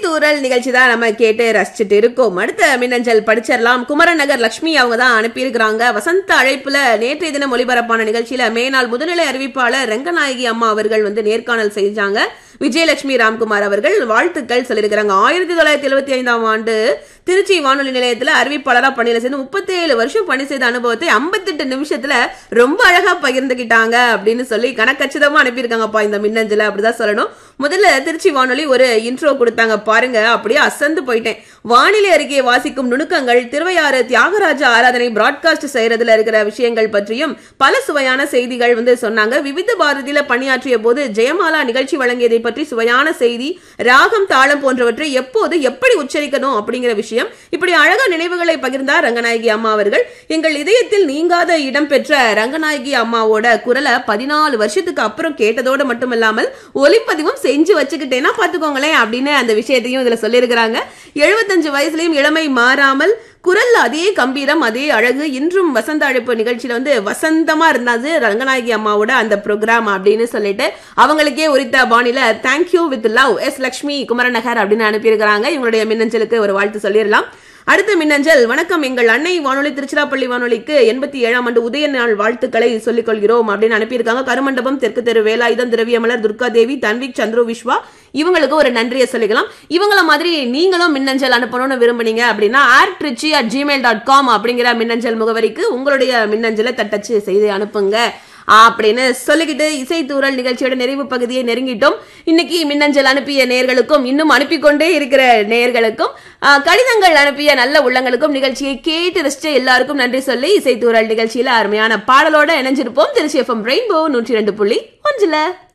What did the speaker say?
இசைத்தூரல் நிகழ்ச்சி தான் நம்ம கேட்டு ரசிச்சுட்டு இருக்கோம் அடுத்த மின்னஞ்சல் படிச்சிடலாம் குமரன் நகர் லட்சுமி அவங்க தான் அனுப்பியிருக்கிறாங்க வசந்த அழைப்புல நேற்றைய தினம் ஒளிபரப்பான நிகழ்ச்சியில மேனாள் முதுநிலை அறிவிப்பாளர் ரங்கநாயகி அம்மா அவர்கள் வந்து நேர்காணல் செஞ்சாங்க விஜயலட்சுமி ராம்குமார் அவர்கள் வாழ்த்துக்கள் சொல்லியிருக்கிறாங்க ஆயிரத்தி தொள்ளாயிரத்தி எழுபத்தி ஐந்தாம் ஆண்டு திருச்சி வானொலி நிலையத்துல அறிவிப்பாளரா பணியில சேர்ந்து முப்பத்தி ஏழு வருஷம் பணி செய்த அனுபவத்தை ஐம்பத்தெட்டு நிமிஷத்துல ரொம்ப அழகா பகிர்ந்துகிட்டாங்க அப்படின்னு சொல்லி கணக்கச்சிதமா அனுப்பியிருக்காங்கப்பா இந்த மின்னஞ்சல அப்படிதான் சொல்லணும் முதல்ல திருச்சி வானொலி ஒரு இன்ட்ரோ கொடுத்தாங்க பாருங்க அப்படியே அசந்து போயிட்டேன் வானிலை அறிக்கையை வாசிக்கும் நுணுக்கங்கள் திருவையாறு தியாகராஜ ஆராதனை பிராட்காஸ்ட் செய்யறதுல இருக்கிற விஷயங்கள் பற்றியும் பல சுவையான செய்திகள் வந்து சொன்னாங்க விவித பாரதியில பணியாற்றிய போது ஜெயமாலா நிகழ்ச்சி வழங்கியதை பற்றி சுவையான செய்தி ராகம் தாளம் போன்றவற்றை எப்போது எப்படி உச்சரிக்கணும் அப்படிங்கிற விஷயம் இப்படி அழகா நினைவுகளை பகிர்ந்தார் ரங்கநாயகி அம்மா அவர்கள் எங்கள் இதயத்தில் நீங்காத இடம் பெற்ற ரங்கநாயகி அம்மாவோட குரலை பதினாலு வருஷத்துக்கு அப்புறம் கேட்டதோடு மட்டுமில்லாமல் ஒலிப்பதிவும் செஞ்சு வச்சுக்கிட்டேன்னா பாத்துக்கோங்களேன் அப்படின்னு அந்த விஷயத்தையும் இதுல சொல்லியிருக்கிறாங்க எழுபத்தஞ்சு வயசுலயும் இளமை மாறாமல் குரல்ல அதே கம்பீரம் அதே அழகு இன்றும் வசந்த அழைப்பு நிகழ்ச்சியில வந்து வசந்தமா இருந்தது ரங்கநாயகி அம்மாவோட அந்த ப்ரோக்ராம் அப்படின்னு சொல்லிட்டு அவங்களுக்கே உரித்த பாணியில thank you with love S Lakshmi Kumaranagar அப்படின்னு அனுப்பியிருக்கிறாங்க இவங்களுடைய மின்னஞ்சலுக்கு ஒரு வாழ்த்து சொல்லிடலாம் அடுத்த மின்னஞ்சல் வணக்கம் எங்கள் அன்னை வானொலி திருச்சிராப்பள்ளி வானொலிக்கு எண்பத்தி ஏழாம் ஆண்டு உதய நாள் வாழ்த்துக்களை சொல்லிக் கொள்கிறோம் அப்படின்னு அனுப்பியிருக்காங்க கருமண்டபம் தெற்கு தெரு வேலாயுதம் திரவியமலர் துர்கா தேவி தன்விக் சந்திரு விஸ்வா இவங்களுக்கு ஒரு நன்றியை சொல்லிக்கலாம் இவங்கள மாதிரி நீங்களும் மின்னஞ்சல் அனுப்பணும்னு விரும்புனீங்க அப்படின்னா R Trichy at Gmail dot com அப்படிங்கிற மின்னஞ்சல் முகவரிக்கு உங்களுடைய மின்னஞ்சலை தட்டச்சு செய்து அனுப்புங்க அப்படின்னு சொல்லிக்கிட்டு இசைத்தூரல் நிகழ்ச்சியோட நிறைவு பகுதியை நெருங்கிட்டோம் இன்னைக்கு மின்னஞ்சல் அனுப்பிய நேர்களுக்கும் இன்னும் அனுப்பி கொண்டே இருக்கிற நேர்களுக்கும் கடிதங்கள் அனுப்பிய நல்ல உள்ளங்களுக்கும் நிகழ்ச்சியை கேட்டு ரசிச்ச எல்லாருக்கும் நன்றி சொல்லி இசைத்தூரல் நிகழ்ச்சியில அருமையான பாடலோட இணைஞ்சிருப்போம் திருச்சி எஃப்எம் ரெயின்போ நூற்றி ரெண்டு புள்ளி ஒன்றுல